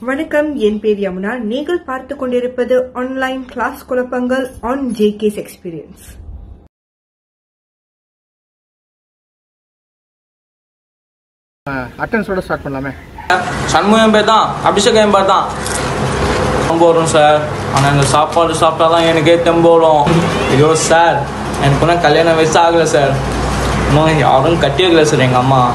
வணக்கம் என் பேர் யமுனா நீங்கள் பார்த்துக் கொண்டிருப்பது ஆன்லைன் கிளாஸ் குழப்பங்கள் ஆன் ஜேகேஸ் எக்ஸ்பீரியன்ஸ் அட்டன்ஸோட ஸ்டார்ட் பண்ணலாமே சண்முகம் பேர் தான் அபிஷேக் என் பேர் தான் ரொம்ப வரும் சார் ஆனால் இந்த சாப்பாடு சாப்பிட்டா தான் எனக்கே தெம்பு வரும் ஐயோ சார் எனக்கு ஒன்றும் கல்யாணம் வயசு ஆகலை சார் இன்னும் யாரும் கட்டி வைக்கல சார் எங்கள் அம்மா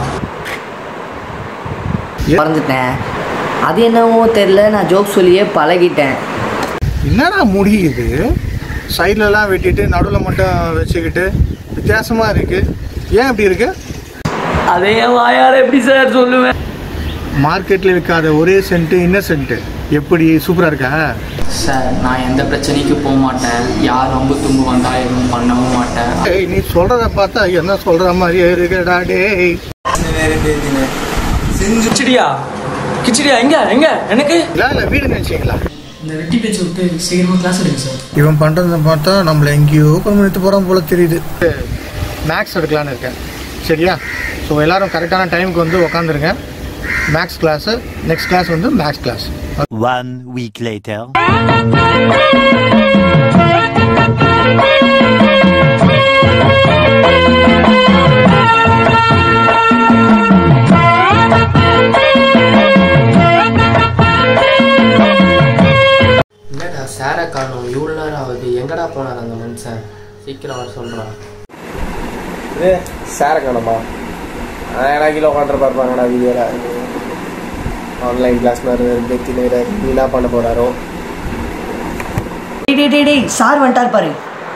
மறந்துட்டேன் அது என்னவோ தெரில நான் ஜோக் சொல்லியே பழகிட்டேன் என்னடா முடியுது சைட்லலாம் வெட்டிட்டு நடுவில் மட்டும் வச்சுக்கிட்டு வித்தியாசமாக இருக்கு ஏன் இப்படி இருக்கு அதே வாயார் எப்படி சார் சொல்லுவேன் மார்க்கெட்டில் விற்காத ஒரே சென்ட்டு இன்னசென்ட்டு எப்படி சூப்பராக இருக்கா சார் நான் எந்த பிரச்சனைக்கு போக மாட்டேன் யார் ரொம்ப தும்பு வந்தா எதுவும் பண்ணவும் மாட்டேன் ஏய் நீ சொல்கிறத பார்த்தா என்ன சொல்கிற மாதிரியே இருக்குடா டேய் கிச்சடியா கிச்சடியா எங்க எங்க எனக்கு இல்லை இல்லை வீடு நினச்சிங்களா இந்த வெட்டி பேச்சு விட்டு சீக்கிரமாக கிளாஸ் எடுங்க சார் இவன் பண்ணுறத பார்த்தா நம்மளை எங்கேயோ கொண்டு போகிறோம் போல தெரியுது மேக்ஸ் எடுக்கலான்னு இருக்கேன் சரியா ஸோ எல்லாரும் கரெக்டான டைமுக்கு வந்து உக்காந்துருங்க மேக்ஸ் கிளாஸு நெக்ஸ்ட் கிளாஸ் வந்து maths class One week later. என்னடா சேரை காணும் இவ்வளோ நேரம் ஆகுது எங்கடா போனார் அந்த மனுஷன் சீக்கிரம் வர சொல்கிறான் இது சேரை காணுமா ஏன்னா கிலோ உட்காந்துரு பார்ப்பாங்கடா வீடியோவில் ஆன்லைன் கிளாஸ் மாதிரி பெத்தி நேரம் நீ என்ன பண்ண போகிறாரோ டேய் டேய், டேய் டேய் சார் வந்துட்டார் பாரு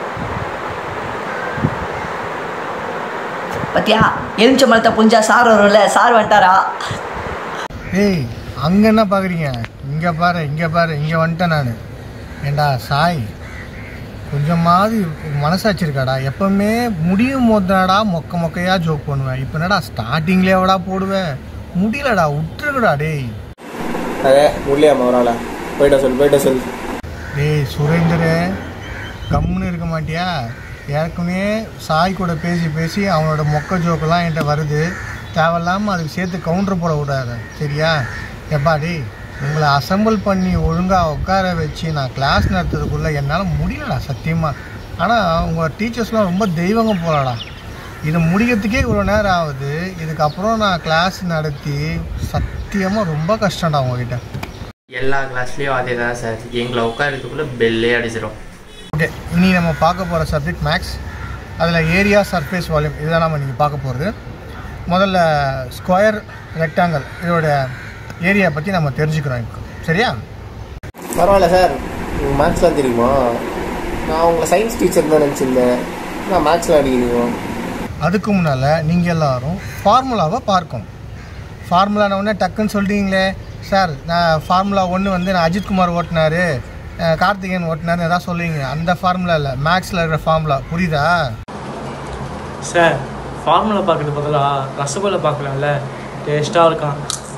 பத்தியா எலுமிச்ச மரத்தை புஞ்சா சார் வரும்ல சார் வந்துட்டாரா ஏய் அங்கே என்ன பார்க்குறீங்க இங்கே பாரு இங்கே பாரு இங்கே வந்துட்டேன் நான் ஏண்டா சாய் கொஞ்சமாவது மனசாட்சி இருக்காடா எப்பவுமே முடியும் போதுனாடா மொக்க மொக்கையாக ஜோக் பண்ணுவேன் இப்போ என்னடா ஸ்டார்டிங்லேயே எவடா போடுவேன் முடியலடா விட்டுருக்குடா டேய் அதே முடியாம அவரால் போயிட்ட சொல் போயிட்ட சொல் டேய் சுரேந்தரு கம்முன்னு இருக்க மாட்டியா ஏற்கனவே சாய் கூட பேசி பேசி அவனோட மொக்க ஜோக்கெல்லாம் என்கிட்ட வருது தேவையில்லாமல் அதுக்கு சேர்த்து கவுண்டர் போட விடாத சரியா எப்பா டேய் உங்களை அசெம்பிள் பண்ணி ஒழுங்காக உட்கார வச்சு நான் கிளாஸ் நடத்துறதுக்குள்ளே என்னால் முடியலடா சத்தியமாக ஆனால் உங்கள் டீச்சர்ஸ்லாம் ரொம்ப தெய்வங்க போகலடா இது முடிக்கிறதுக்கே இவ்வளோ நேரம் ஆகுது இதுக்கப்புறம் நான் கிளாஸ் நடத்தி சத்தியமாக ரொம்ப கஷ்டம்டா உங்ககிட்ட எல்லா கிளாஸ்லேயும் அதே தான் சார் எங்களை உட்காரத்துக்குள்ளே பெல்லே அடிச்சிடும் ஓகே இனி நம்ம பார்க்க போகிற சப்ஜெக்ட் மேக்ஸ் அதில் ஏரியா சர்ஃபேஸ் வால்யூம் இதுதான் நம்ம நீங்கள் பார்க்க போகிறது முதல்ல ஸ்கொயர் ரெக்டாங்கிள் இதோட ஏரியா பற்றி நம்ம தெரிஞ்சுக்கிறோம் இப்போ சரியா பரவாயில்ல சார் உங்களுக்கு மேக்ஸ்லாம் தெரியுமா நான் உங்களை சயின்ஸ் டீச்சர் தான் நினச்சிருந்தேன் நான் மேக்ஸ்லாம் அடிக்கிறீங்க அதுக்கு முன்னால் நீங்கள் எல்லாரும் ஃபார்முலாவை பார்க்கணும் ஃபார்முலா உடனே டக்குன்னு சொல்லிட்டீங்களே சார் நான் ஃபார்முலா ஒன்று வந்து நான் அஜித்குமார் ஓட்டினாரு அஹ் கார்த்திகேயன் ஓட்டினாருன்னு எதாவது சொல்லுவீங்க அந்த ஃபார்முலா இல்லை மேக்ஸில் இருக்கிற ஃபார்முலா புரியுதா சார் ஃபார்முலா பார்க்கறது பதிலாக ரசகுல்லா பார்க்கலாம்ல டேஸ்ட்டாக இருக்கான்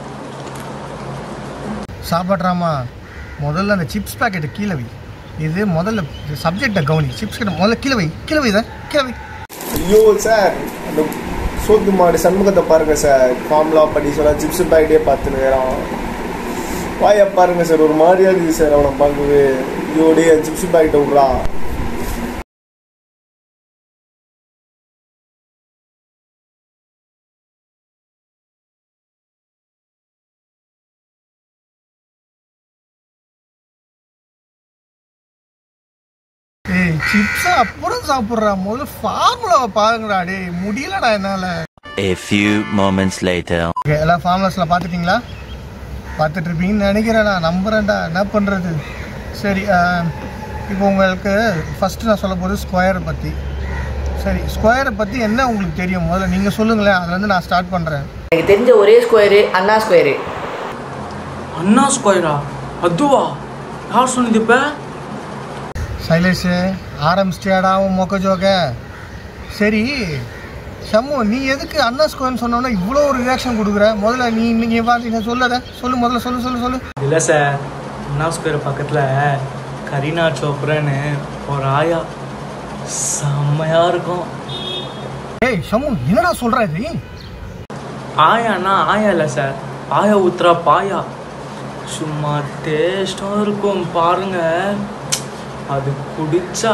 சாப்பாட்றாமா முதல்ல அந்த சிப்ஸ் பாக்கெட்டை கீழே வை இது முதல்ல சப்ஜெக்டை கவனி சிப்ஸ் முதல்ல கீழே வை கீழே வை இதை கீழே வை ஐயோ சார் அந்த சோத்து மாடு சண்முகத்தை பாருங்க சார் ஃபார்முலா படி சொன்னா சிப்ஸ் பாக்கெட்டே பார்த்துனுக்கிறான் வாயை பாருங்க சார் ஒரு மாதிரியா இருக்குது சார் அவனை பார்க்கவே ஐயோ டே சிப்ஸ் பாக்கெட்டை விட்றா ஏய் சிப்ஸை அப்புறம் சாப்பிட்றா முதல்ல ஃபார்முலாவை பாருங்கடா டேய் முடியலடா என்னால் A few moments later. Okay எல்லா ஃபார்முலாஸில் பார்த்துட்டிங்களா பார்த்துட்டு இருப்பீங்கன்னு நினைக்கிறேன் நான் நம்புகிறேன்டா என்ன பண்ணுறது சரி ஆஹ், இப்போ உங்களுக்கு ஃபஸ்ட்டு நான் சொல்ல போகிறது ஸ்கொயரை பற்றி சரி ஸ்கொயரை பற்றி என்ன உங்களுக்கு தெரியும் முதல்ல நீங்கள் சொல்லுங்களேன் அதுலேருந்து நான் ஸ்டார்ட் பண்ணுறேன் எனக்கு தெரிஞ்ச ஒரே ஸ்கொயரு அண்ணா ஸ்கொயரு அண்ணா ஸ்கொயரா அதுவா யார் சொன்னது இப்போ சைலேஷு ஆரம்பிச்சிட்டியாடா உன் மொக்க ஜோக்க சரி ஷம்மு நீ எதுக்கு அண்ணா ஸ்கொயர்னு சொன்னோன்னா இவ்வளோ ஒரு ரியாக்ஷன் கொடுக்குற முதல்ல நீ நீங்கள் பார்த்து சொல்லாத சொல்லு முதல்ல சொல்லு சொல்லு சொல்லு இல்லை சார் அண்ணா ஸ்கொயர் பக்கத்தில் கரீனா சோப்ரான்னு ஒரு ஆயா செம்மையாக இருக்கும் ஏய் ஷம்மு என்னடா சொல்கிற இது ஆயான்னா ஆயா இல்லை சார் ஆயா ஊத்துறா பாயா சும்மா டேஸ்டாக இருக்கும் பாருங்க அது குடிச்சா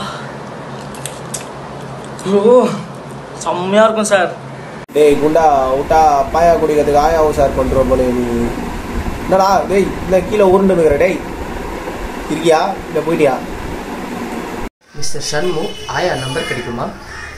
ஓ செம்மையாக இருக்கும் சார் டேய் குண்டா விட்டா பாயா குடிக்கிறதுக்கு ஆயாவும் சார் பண்ணுறோம் போல நீ என்னடா டேய் இல்லை கீழே உருண்டு இருக்கிற டேய் இருக்கியா இல்லை போயிட்டியா மிஸ்டர் ஷண்மு ஆயா நம்பர் கிடைக்குமா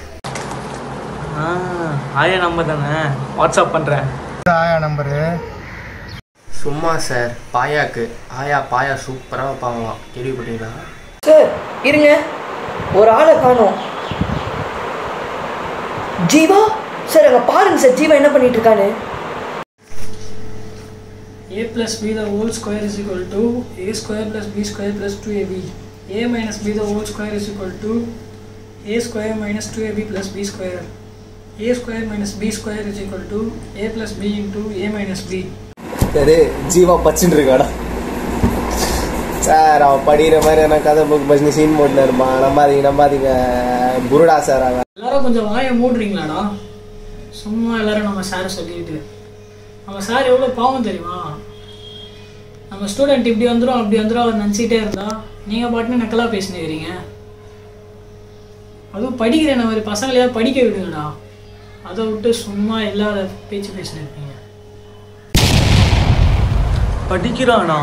ஆ ஆயா நம்பர் தானே வாட்ஸ்அப் பண்ணுறேன் ஆயா நம்பரு சும்மா சார் பாயாக்கு ஆயா பாயா சூப்பராக வைப்பாங்களாம் கேள்விப்பட்டீங்களா சார் இருங்க ஒரு ஆளை காணோம் ஜீவா சார் அங்கே பாருங்க சார் ஜீவா என்ன பண்ணிட்டு இருக்கான்னு a plus b the whole square is equal to a square plus b square plus 2ab a minus b the whole square is equal to a square minus 2ab plus b square a square minus b square is equal to a plus b into a minus b சரி ஜீவா பச்சுன்னு இருக்காடா sir அவன் படிக்கிற மாதிரி என்ன கதை book பஸ்னு scene போட்டுன்னு இருப்பான் நம்பாதீங்க நம்பாதீங்க புருடா சார் அவன் எல்லாரும் கொஞ்சம் வாயை மூடுறீங்களாடா சும்மா எல்லாரும் நம்ம சார் சொல்லிட்டு நம்ம சார் எவ்வளோ பாவம் தெரியுமா நம்ம ஸ்டூடெண்ட் இப்படி வந்துடும் அப்படி வந்துடும் அவர் நினச்சிட்டே இருந்தா நீங்கள் பாட்டுன்னு நக்கலாக பேசினுக்கிறீங்க அதுவும் படிக்கிற நம்ம பசங்களையாவது படிக்க விடுங்கடா அதை விட்டு சும்மா இல்லாத பேச்சு பேசினு இருக்கீங்க படிக்கிறானா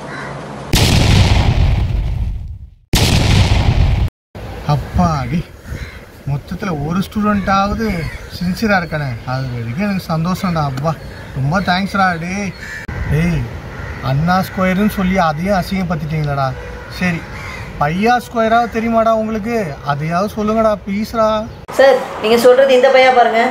அப்பாடி மொத்தத்தில் ஒரு ஸ்டூடெண்ட்டாவது சின்சியராக இருக்கானே அது வரைக்கும் எனக்கு சந்தோஷம்டா அப்பா ரொம்ப தேங்க்ஸ்டா டேய் டேய் அண்ணா ஸ்கொயருன்னு சொல்லி அதையும் அசிங்கப்படுத்திட்டீங்களாடா சரி பையா ஸ்கொயராவது தெரியுமாடா உங்களுக்கு அதையாவது சொல்லுங்கடா ப்ளீஸ்டா சார் நீங்கள் சொல்கிறது இந்த பையா பாருங்க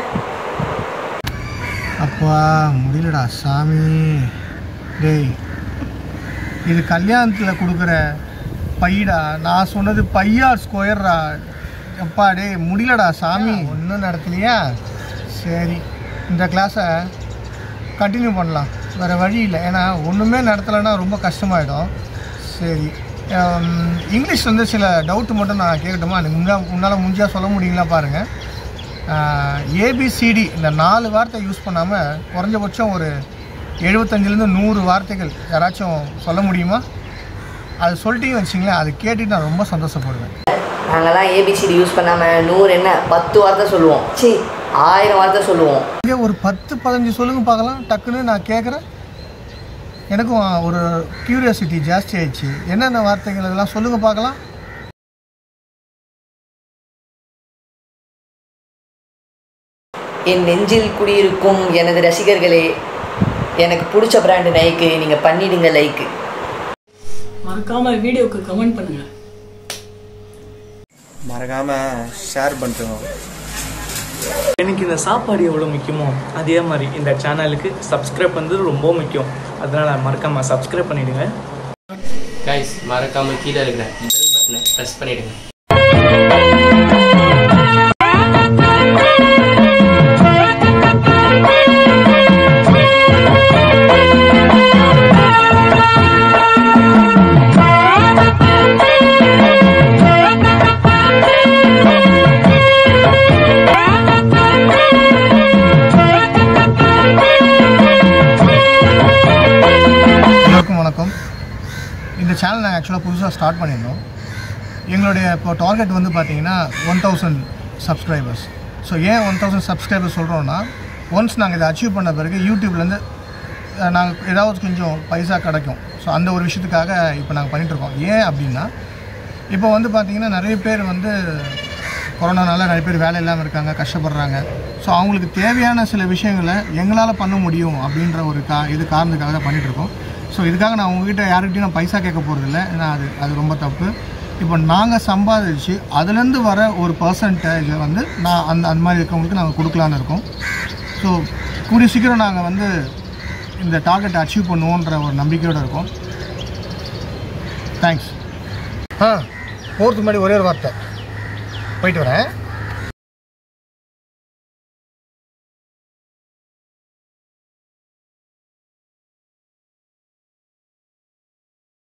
அப்பா முடியலடா சாமி டேய் இது கல்யாணத்தில் கொடுக்குற பையடா நான் சொன்னது பையா ஸ்கொயர்டா அப்பா டேய் முடியலடா சாமி ஒன்றும் நடத்தலையா சரி இந்த கிளாஸை கண்டினியூ பண்ணலாம் வேறு வழி இல்லை ஏன்னா ஒன்றுமே நடத்தலைன்னா ரொம்ப கஷ்டமாயிடும் சரி ஹம், இங்கிலீஷ் வந்து சில டவுட்டு மட்டும் நான் கேட்கட்டுமா எனக்கு முன்னா முன்னால் முடிஞ்சா சொல்ல முடியுங்களா பாருங்கள் ஏபிசிடி இந்த நாலு வார்த்தை யூஸ் பண்ணாமல் குறைஞ்சபட்சம் ஒரு எழுபத்தஞ்சிலேருந்து நூறு வார்த்தைகள் யாராச்சும் சொல்ல முடியுமா அது சொல்லிட்டீங்கன்னு வச்சிங்களேன் அது கேட்டுட்டு நான் ரொம்ப சந்தோஷப்படுவேன் நாங்கெல்லாம் ஏபிசிடி யூஸ் பண்ணாமல் நூறு என்ன பத்து வார்த்தை சொல்லுவோம் சி ஆயிரம் வார்த்தை சொல்லுவோம் இங்கே ஒரு பத்து பதினஞ்சு சொல்லுங்க பார்க்கலாம் டக்குன்னு நான் கேட்குறேன் எனக்கும் ஒரு கியூரியாசிட்டி ஜாஸ்தி ஆயிடுச்சு என்னென்ன வார்த்தைகள் இதெல்லாம் சொல்லுங்க பார்க்கலாம் என் நெஞ்சில் குடியிருக்கும் எனது ரசிகர்களே எனக்கு பிடிச்ச பிராண்டு நைக்கு நீங்கள் பண்ணிடுங்க லைக்கு மறக்காம வீடியோக்கு கமெண்ட் பண்ணுங்க மறக்காமல் ஷேர் பண்ணிட்டோம் எனக்கு இந்த சாப்பாடு எவ்வளோ முக்கியமோ அதே மாதிரி இந்த சேனலுக்கு சப்ஸ்கிரைப் வந்து ரொம்ப முக்கியம் அதனால் மறக்காமல் சப்ஸ்கிரைப் பண்ணிவிடுங்க கைஸ் மறக்காமல் கீழே இருக்கிற பெல் பட்டனை ப்ரெஸ் பண்ணிவிடுங்க எல்லோருக்கும் வணக்கம் இந்த சேனல் நாங்கள் ஆக்சுவலாக புதுசாக ஸ்டார்ட் பண்ணியிருந்தோம் எங்களுடைய இப்போ டார்கெட் வந்து பார்த்தீங்கன்னா ஒன் தௌசண்ட் சப்ஸ்கிரைபர்ஸ் ஸோ ஏன் ஒன் தௌசண்ட் சப்ஸ்கிரைபர்ஸ் சொல்கிறோன்னா ஒன்ஸ் நாங்கள் இதை அச்சீவ் பண்ண பிறகு யூடியூப்லேருந்து நாங்கள் ஏதாவது கொஞ்சம் பைசா கிடைக்கும் ஸோ அந்த ஒரு விஷயத்துக்காக இப்போ நாங்கள் பண்ணிகிட்ருக்கோம் ஏன் அப்படின்னா இப்போ வந்து பார்த்திங்கன்னா நிறைய பேர் வந்து கொரோனானால நிறைய பேர் வேலை இல்லாமல் இருக்காங்க கஷ்டப்படுறாங்க ஸோ அவங்களுக்கு தேவையான சில விஷயங்களை எங்களால் பண்ண முடியும் அப்படின்ற ஒரு கா இது காரணத்துக்காக தான் பண்ணிகிட்ருக்கோம் ஸோ இதுக்காக நான் உங்ககிட்ட யாருக்கிட்டையும் நான் பைசா கேட்க போகிறதில்ல ஏன்னா அது அது ரொம்ப தப்பு இப்போ நாங்கள் சம்பாதிச்சு அதுலேருந்து வர ஒரு பர்சன்டேஜை வந்து நான் அந்த அந்த மாதிரி இருக்கவங்களுக்கு நாங்கள் கொடுக்கலான்னு இருக்கோம் ஸோ கூடிய சீக்கிரம் நாங்கள் வந்து இந்த டார்கெட்டை அச்சீவ் பண்ணுவோன்ற ஒரு நம்பிக்கையோடு இருக்கோம் தேங்க்ஸ் ஆ போகிறதுக்கு முன்னாடி ஒரே ஒரு வார்த்தை போயிட்டு வரேன்